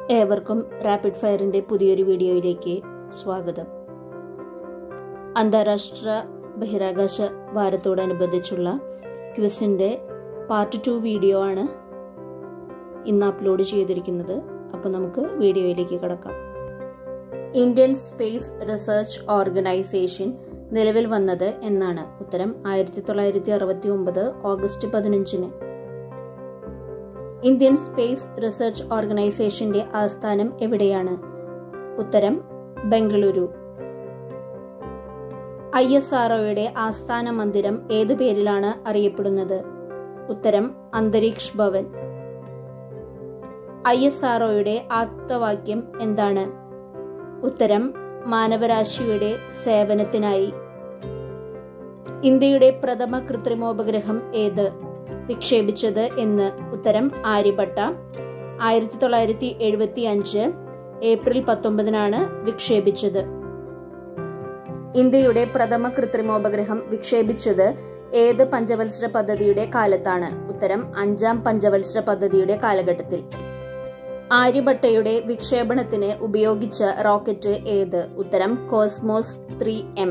ഏവർക്കും റാപ്പിഡ് ഫയറിന്റെ പുതിയൊരു വീഡിയോയിലേക്ക് സ്വാഗതം അന്താരാഷ്ട്ര ബഹിരാകാശ വാരത്തോടനുബന്ധിച്ചുള്ള ക്വിസിന്റെ പാർട്ട് ടു വീഡിയോ ആണ് ഇന്ന് അപ്ലോഡ് ചെയ്തിരിക്കുന്നത് അപ്പോൾ നമുക്ക് വീഡിയോയിലേക്ക് കടക്കാം ഇന്ത്യൻ സ്പേസ് റിസർച്ച് ഓർഗനൈസേഷൻ നിലവിൽ വന്നത് എന്നാണ് ഉത്തരം ആയിരത്തി തൊള്ളായിരത്തി അറുപത്തി ഒമ്പത് ഓഗസ്റ്റ് പതിനഞ്ചിന് ഇന്ത്യൻ സ്പേസ് റിസർച്ച് ഓർഗനൈസേഷന്റെ ആസ്ഥാനം എവിടെയാണ് ഉത്തരം ബംഗളൂരു ഐ എസ് ആർഒയുടെ ആസ്ഥാന മന്ദിരം ഏതു പേരിലാണ് അറിയപ്പെടുന്നത് ഉത്തരം അന്തരീക്ഷ് ഭവൻ ഐ എസ് ആർഒയുടെ ആപ്തവാക്യം എന്താണ് ഉത്തരം മാനവരാശിയുടെ സേവനത്തിനായി ഇന്ത്യയുടെ പ്രഥമ കൃത്രിമോപഗ്രഹം ഏത് വിക്ഷേപിച്ചത് എന്ന് ഉത്തരം ആര്യഭട്ട ആയിരത്തി തൊള്ളായിരത്തി എഴുപത്തി അഞ്ച് ഏപ്രിൽ പത്തൊമ്പതിനാണ് വിക്ഷേപിച്ചത് ഇന്ത്യയുടെ പ്രഥമ കൃത്രിമോപഗ്രഹം വിക്ഷേപിച്ചത് ഏത് പഞ്ചവത്സര പദ്ധതിയുടെ കാലത്താണ് ഉത്തരം അഞ്ചാം പഞ്ചവത്സര പദ്ധതിയുടെ കാലഘട്ടത്തിൽ ആര്യഭട്ടയുടെ വിക്ഷേപണത്തിന് ഉപയോഗിച്ച റോക്കറ്റ് ഏത് ഉത്തരം കോസ്മോസ് ത്രീ എം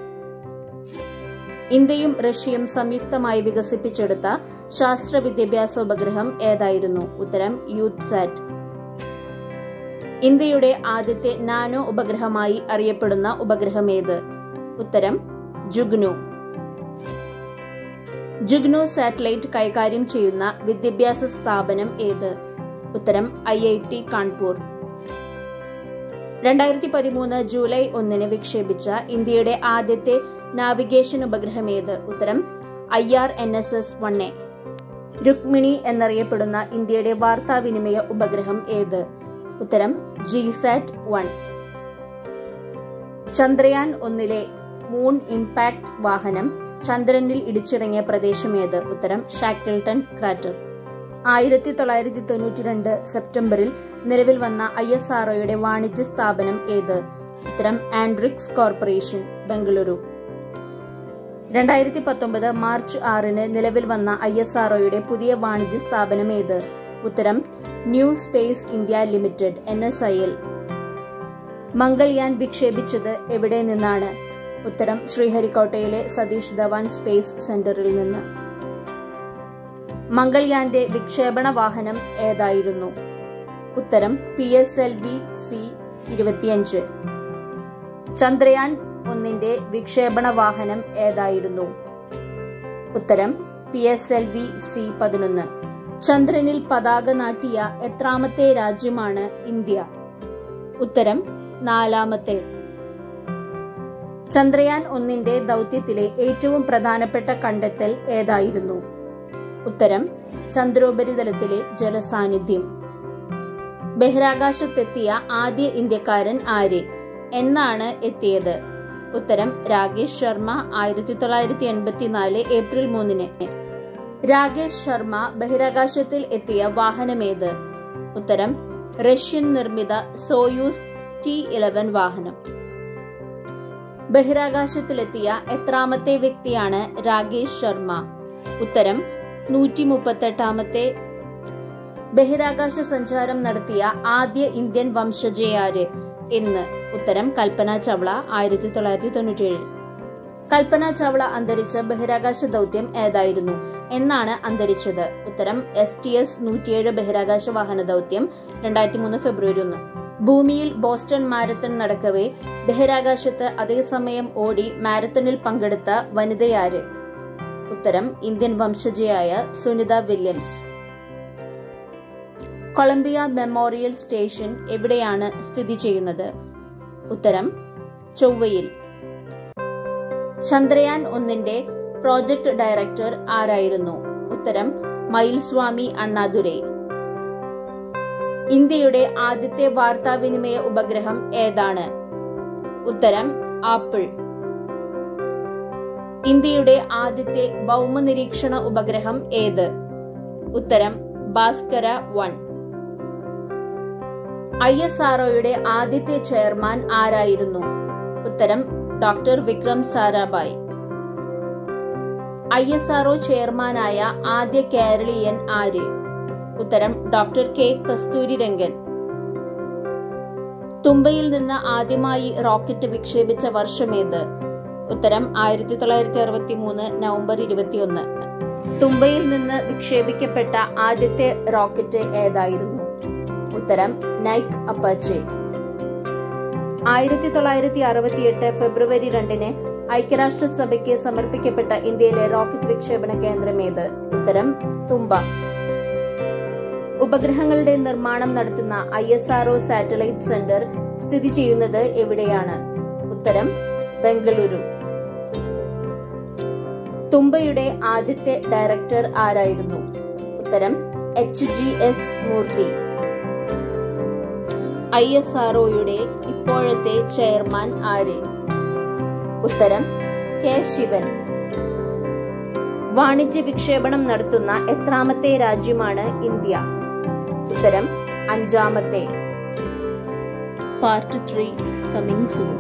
ഇന്ത്യയും റഷ്യയും സംയുക്തമായി വികസിപ്പിച്ചെടുത്ത ശാസ്ത്ര വിദ്യാഭ്യാസ ഉപഗ്രഹം ഏതായിരുന്നു ഉത്തരം യൂത്ത് സാറ്റ് ഇന്ത്യയുടെ ആദ്യത്തെ നാനോ ഉപഗ്രഹമായി അറിയപ്പെടുന്ന ഉപഗ്രഹം ഏത് ഉത്തരം ജുഗ്നു ജുഗ്നു സാറ്റലൈറ്റ് കൈകാര്യം ചെയ്യുന്ന വിദ്യാഭ്യാസ സ്ഥാപനം ഏത് ഉത്തരം ഐ ഐ ടി കാൺപൂർ രണ്ടായിരത്തി പതിമൂന്ന് ജൂലൈ ഒന്നിന് വിക്ഷേപിച്ച ഇന്ത്യയുടെ ആദ്യത്തെ നാവിഗേഷൻ ഉപഗ്രഹം ഏത് ഉത്തരം I R N S S one A Rukmini എന്നറിയപ്പെടുന്ന ഇന്ത്യയുടെ വാർത്താവിനിമയ ഉപഗ്രഹം ഏത് ഉത്തരം ജിസാറ്റ് വൺ ചന്ദ്രയാൻ ഒന്നിലെ മൂൺ ഇംപാക്ട് വാഹനം ചന്ദ്രനിൽ ഇടിച്ചിറങ്ങിയ പ്രദേശം ഏത് ഉത്തരം ഷാക്കിൾട്ടൺ ക്രാറ്റർ ആയിരത്തി തൊള്ളായിരത്തി തൊണ്ണൂറ്റി രണ്ട് സെപ്റ്റംബറിൽ നിലവിൽ വന്ന ഐ എസ് ആർഒയുടെ വാണിജ്യ സ്ഥാപനം ഏത് ഉത്തരം ആൻഡ്രിക്സ് കോർപ്പറേഷൻ ബംഗളൂരു രണ്ടായിരത്തി പത്തൊമ്പത് മാർച്ച് ആറിന് നിലവിൽ വന്ന ഐ എസ് ആർഒയുടെ പുതിയ വാണിജ്യ സ്ഥാപനം ഏത് ഉത്തരം new space India limited N S I L Mangalyaan വിക്ഷേപിച്ചത് എവിടെ നിന്നാണ് ഉത്തരം ശ്രീഹരിക്കോട്ടയിലെ സതീഷ് ധവാൻ സ്പേസ് സെന്ററിൽ നിന്ന് മംഗൾയാന്റെ വിക്ഷേപണ വാഹനം ഏതായിരുന്നു ഉത്തരം P S L V C ഇരുപത്തിയഞ്ച് ചന്ദ്രയാൻ ഒന്നിന്റെ വിക്ഷേപണ വാഹനം ഏതായിരുന്നു ഉത്തരം P S L V C പതിനൊന്ന് ചന്ദ്രനിൽ പതാക നാട്ടിയ എത്രാമത്തെ രാജ്യമാണ് ഇന്ത്യ ഉത്തരം നാലാമത്തെ ചന്ദ്രയാൻ ഒന്നിന്റെ ദൗത്യത്തിലെ ഏറ്റവും പ്രധാനപ്പെട്ട കണ്ടെത്തൽ ഏതായിരുന്നു ഉത്തരം ചന്ദ്രോപരിതലത്തിലെ ജലസാന്നിധ്യം ബഹിരാകാശത്തെത്തിയ ആദ്യ ഇന്ത്യക്കാരൻ ആര് എന്നാണ് എത്തിയത് ഉത്തരം രാകേഷ് ശർമ്മ ആയിരത്തി തൊള്ളായിരത്തി എൺപത്തിനാല് ഏപ്രിൽ മൂന്നിന് രാകേഷ് ശർമ്മ ബഹിരാകാശത്തിൽ എത്തിയ വാഹനമേത് ഉത്തരം റഷ്യൻ നിർമ്മിത സോയൂസ് ടി ഇലവൻ വാഹനം ബഹിരാകാശത്തിലെത്തിയ എത്രാമത്തെ വ്യക്തിയാണ് രാകേഷ് ശർമ്മ ഉത്തരം നൂറ്റി മുപ്പത്തെട്ടാമത്തെ ബഹിരാകാശ സഞ്ചാരം നടത്തിയ ആദ്യ ഇന്ത്യൻ വംശജയാര് എന്ന് ഉത്തരം കൽപ്പന ചവള ആയിരത്തി തൊള്ളായിരത്തി തൊണ്ണൂറ്റിയേഴ് കൽപ്പന ചവള അന്തരിച്ച ബഹിരാകാശ ദൗത്യം ഏതായിരുന്നു എന്നാണ് അന്തരിച്ചത് ഉത്തരം എസ് ടി എസ് നൂറ്റിയേഴ് ബഹിരാകാശ വാഹന ദൗത്യം രണ്ടായിരത്തി മൂന്ന് ഫെബ്രുവരി ഒന്ന് ഭൂമിയിൽ ബോസ്റ്റൺ മാരത്തൺ നടക്കവേ ബഹിരാകാശത്ത് അതേസമയം ഓടി മാരത്തണിൽ പങ്കെടുത്ത വനിതയാര് ഉത്തരം ഇന്ത്യൻ വംശജയായ Sunita Williams Columbia memorial station എവിടെയാണ് സ്ഥിതി ചെയ്യുന്നത് ഉത്തരം ചൊവ്വയിൽ ചന്ദ്രയാൻ ഒന്നിന്റെ പ്രോജക്ട് ഡയറക്ടർ ആരായിരുന്നു ഉത്തരം മയിൽസ്വാമി അണ്ണാദുരൈ ഇന്ത്യയുടെ ആദ്യത്തെ വാർത്താവിനിമയ ഉപഗ്രഹം ഏതാണ് ഉത്തരം ആപ്പിൾ ഇന്ത്യയുടെ ആദ്യത്തെ ഭൗമനിരീക്ഷണ ഉപഗ്രഹം ഏത് ഉത്തരം ഭാസ്കര വൺ ഐ എസ് ആർഒയുടെ ആദ്യത്തെ ചെയർമാൻ ആരായിരുന്നു ഉത്തരം doctor Vikram Sarabhai I S R O ചെയർമാനായ ആദ്യ കേരളീയൻ ആര് ഉത്തരം ഡോക്ടർ കെ കസ്തൂരി രംഗൻ തുമ്പയിൽ നിന്ന് ആദ്യമായി റോക്കറ്റ് വിക്ഷേപിച്ച വർഷമേത് ഉത്തരം ആയിരത്തി തൊള്ളായിരത്തി അറുപത്തി മൂന്ന് നവംബർ ഇരുപത്തിയൊന്ന് തുമ്പയിൽ നിന്ന് വിക്ഷേപിക്കപ്പെട്ട ആദ്യത്തെ റോക്കറ്റ് ഏതായിരുന്നു ഉത്തരം നൈക്ക് അപ്പാച്ചെ ആയിരത്തി തൊള്ളായിരത്തി അറുപത്തിയെട്ട് ഫെബ്രുവരി രണ്ടിന് ഐക്യരാഷ്ട്രസഭയ്ക്ക് സമർപ്പിക്കപ്പെട്ട ഇന്ത്യയിലെ റോക്കറ്റ് വിക്ഷേപണ കേന്ദ്രം ഏത് ഉത്തരം തുമ്പ ഉപഗ്രഹങ്ങളുടെ നിർമ്മാണം നടത്തുന്ന I S R O satellite centre സ്ഥിതി ചെയ്യുന്നത് എവിടെയാണ് ഉത്തരം ബംഗളൂരു തുമ്പയുടെ ആദ്യത്തെ ഡയറക്ടർ ആരായിരുന്നു ഉത്തരം H G S Murthy I S ആർഒയുടെ ഇപ്പോഴത്തെ ചെയർമാൻ ആര് ഉത്തരം കെ ശിവൻ വാണിജ്യ വിക്ഷേപണം നടത്തുന്ന എത്രാമത്തെ രാജ്യമാണ് ഇന്ത്യ ഉത്തരം അഞ്ചാമത്തെ part three coming soon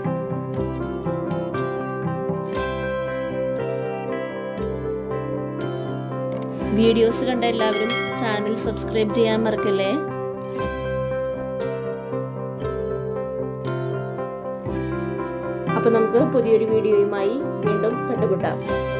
videos കണ്ട എല്ലാവരും ചാനൽ സബ്സ്ക്രൈബ് ചെയ്യാൻ മറക്കല്ലേ അപ്പൊ നമുക്ക് പുതിയൊരു വീഡിയോയുമായി വീണ്ടും കണ്ടുമുട്ടാം